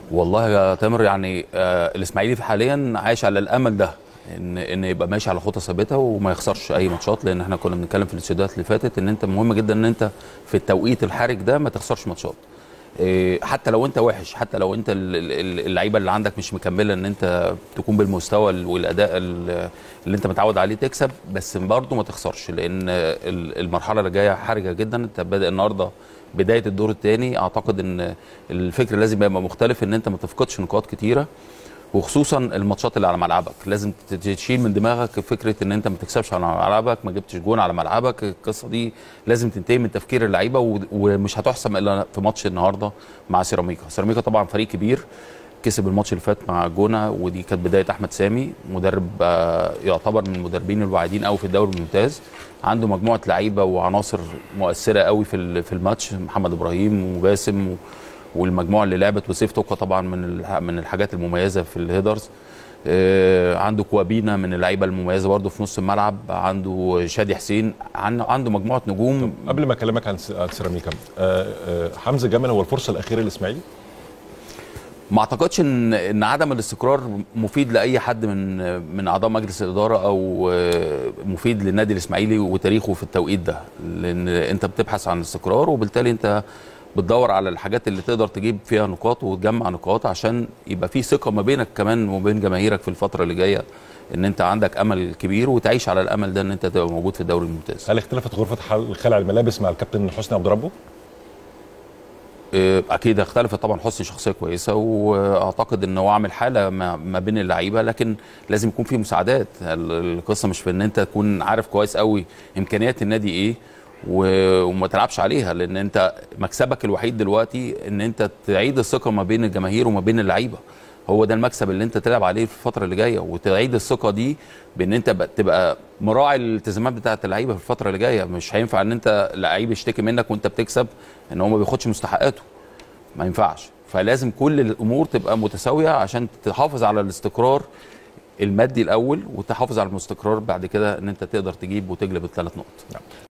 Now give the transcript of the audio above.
والله يا تامر يعني آه الاسماعيلي حاليا عايش على الامل ده ان ان يبقى ماشي على خطى ثابته وما يخسرش اي ماتشات لان احنا كنا بنتكلم في الاستوديوهات اللي فاتت ان انت مهم جدا ان انت في التوقيت الحرج ده ما تخسرش ماتشات إيه، حتى لو انت وحش حتى لو انت ال- ال- اللعيبه اللي عندك مش مكمله ان انت تكون بالمستوى ال- والاداء ال- اللي انت متعود عليه تكسب بس برضه ما تخسرش لان ال- المرحله اللي جايه حرجه جدا انت بادئ النهارده بدايه الدور الثاني اعتقد ان الفكر لازم يبقى مختلف ان انت ما تفقدش نقاط كتيره وخصوصا الماتشات اللي على ملعبك لازم تشيل من دماغك فكره ان انت ما تكسبش على ملعبك ما جبتش جون على ملعبك القصه دي لازم تنتهي من تفكير اللعيبه و- ومش هتحسم الا في ماتش النهارده مع سيراميكا سيراميكا طبعا فريق كبير كسب الماتش اللي فات مع جونه ودي كانت بدايه احمد سامي مدرب آه، يعتبر من المدربين الواعدين قوي في الدوري الممتاز عنده مجموعه لعيبه وعناصر مؤثره قوي في ال- في الماتش محمد ابراهيم وباسم و- والمجموعه اللي لعبت وسيف توكا طبعا من الح- من الحاجات المميزه في الهيدرز آه، عنده كوابينا من اللعيبه المميزه برده في نص الملعب عنده شادي حسين عن- عنده مجموعه نجوم قبل ما اكلمك عن س- عن سيراميكا آه، آه، حمزه جمل هو الفرصه الاخيره للاسماعيلي ما اعتقدش ان ان عدم الاستقرار مفيد لاي حد من من اعضاء مجلس الاداره او آه، مفيد للنادي الاسماعيلي وتاريخه في التوقيت ده لان انت بتبحث عن استقرار وبالتالي انت بتدور على الحاجات اللي تقدر تجيب فيها نقاط وتجمع نقاط عشان يبقى في ثقه ما بينك كمان وبين جماهيرك في الفتره اللي جايه ان انت عندك امل كبير وتعيش على الامل ده ان انت تبقى موجود في الدوري الممتاز هل اختلفت غرفه حل- خلع الملابس مع الكابتن حسني عبد ربه؟ آه، اكيد اختلفت طبعا حسني شخصيه كويسه واعتقد ان هو عامل حاله ما ما بين اللعيبه لكن لازم يكون في مساعدات ال- القصه مش في ان انت تكون عارف كويس قوي امكانيات النادي ايه و- وما تلعبش عليها لان انت مكسبك الوحيد دلوقتي ان انت تعيد الثقه ما بين الجماهير وما بين اللعيبه هو ده المكسب اللي انت تلعب عليه في الفتره اللي جايه وتعيد الثقه دي بان انت بقى- تبقى مراعي الالتزامات بتاعه اللعيبه في الفتره اللي جايه مش هينفع ان انت لعيب يشتكي منك وانت بتكسب ان هو ما بياخدش مستحقاته ما ينفعش فلازم كل الامور تبقى متساويه عشان تحافظ على الاستقرار المادي الاول وتحافظ على الاستقرار بعد كده ان انت تقدر تجيب وتجلب الثلاث نقط